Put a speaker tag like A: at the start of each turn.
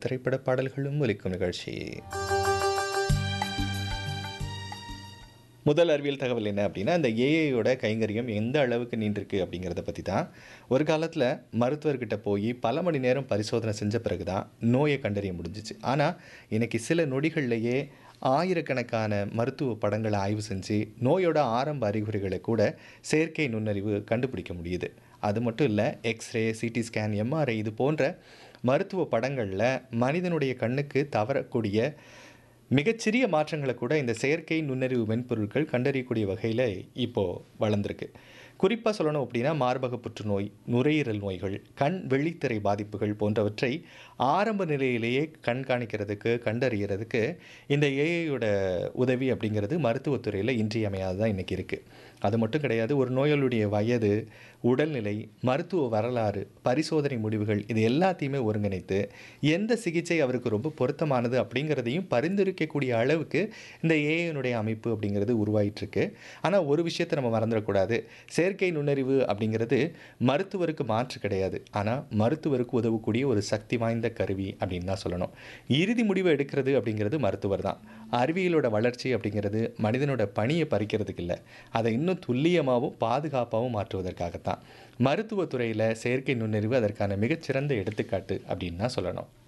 A: திரைப்பட பாடல்களும் ஒலிக்கும் நிகழ்ச்சி முதல் அறிவியல் தகவல் என்ன அப்படின்னா இந்த ஏஐயோட கைங்கரியம் எந்த அளவுக்கு நீண்டிருக்கு அப்படிங்கிறத பற்றி தான் ஒரு காலத்தில் மருத்துவர்கிட்ட போய் பல மணி நேரம் பரிசோதனை செஞ்ச பிறகு தான் நோயை கண்டறிய முடிஞ்சிச்சு ஆனால் இன்னைக்கு சில நொடிகள்லையே ஆயிரக்கணக்கான மருத்துவ படங்களை ஆய்வு செஞ்சு நோயோட ஆரம்ப அறிகுறிகளை கூட செயற்கை நுண்ணறிவு கண்டுபிடிக்க முடியுது அது மட்டும் இல்லை எக்ஸ்ரே சிடி ஸ்கேன் எம்ஆர்ஐ இது போன்ற மருத்துவ படங்களில் மனிதனுடைய கண்ணுக்கு தவறக்கூடிய மிகச்சிறிய மாற்றங்களை கூட இந்த செயற்கை நுண்ணறிவு மென்பொருட்கள் கண்டறியக்கூடிய வகையில் இப்போது வளர்ந்துருக்கு குறிப்பாக சொல்லணும் அப்படின்னா மார்பக புற்றுநோய் நுரையீரல் நோய்கள் கண் வெள்ளித்திரை பாதிப்புகள் போன்றவற்றை ஆரம்ப நிலையிலேயே கண்காணிக்கிறதுக்கு கண்டறியறதுக்கு இந்த ஏஐயோட உதவி அப்படிங்கிறது மருத்துவத்துறையில் இன்றியமையாததான் இன்றைக்கி இருக்குது அது மட்டும் கிடையாது ஒரு நோயாளியுடைய வயது உடல்நிலை மருத்துவ வரலாறு பரிசோதனை முடிவுகள் இது எல்லாத்தையுமே ஒருங்கிணைத்து எந்த சிகிச்சை அவருக்கு ரொம்ப பொருத்தமானது அப்படிங்கிறதையும் பரிந்துரைக்கக்கூடிய அளவுக்கு இந்த ஏஐனுடைய அமைப்பு அப்படிங்கிறது உருவாயிட்டிருக்கு ஆனால் ஒரு விஷயத்தை நம்ம மறந்துடக்கூடாது செயற்கை நுண்ணறிவு அப்படிங்கிறது மருத்துவருக்கு மாற்று கிடையாது ஆனால் மருத்துவருக்கு உதவக்கூடிய ஒரு சக்தி வாய்ந்த கருவி அப்படின்னு தான் சொல்லணும் இறுதி முடிவு எடுக்கிறது அப்படிங்கிறது மருத்துவர் தான் அறிவியலோட வளர்ச்சி அப்படிங்கிறது மனிதனோட பணியை பறிக்கிறதுக்கு இல்லை அதை இன்னும் துல்லியமாகவும் பாதுகாப்பாகவும் மாற்றுவதற்காகத்தான் மருத்துவத்துறையில் செயற்கை நுண்ணறிவு அதற்கான மிகச்சிறந்த எடுத்துக்காட்டு அப்படின்னு தான் சொல்லணும்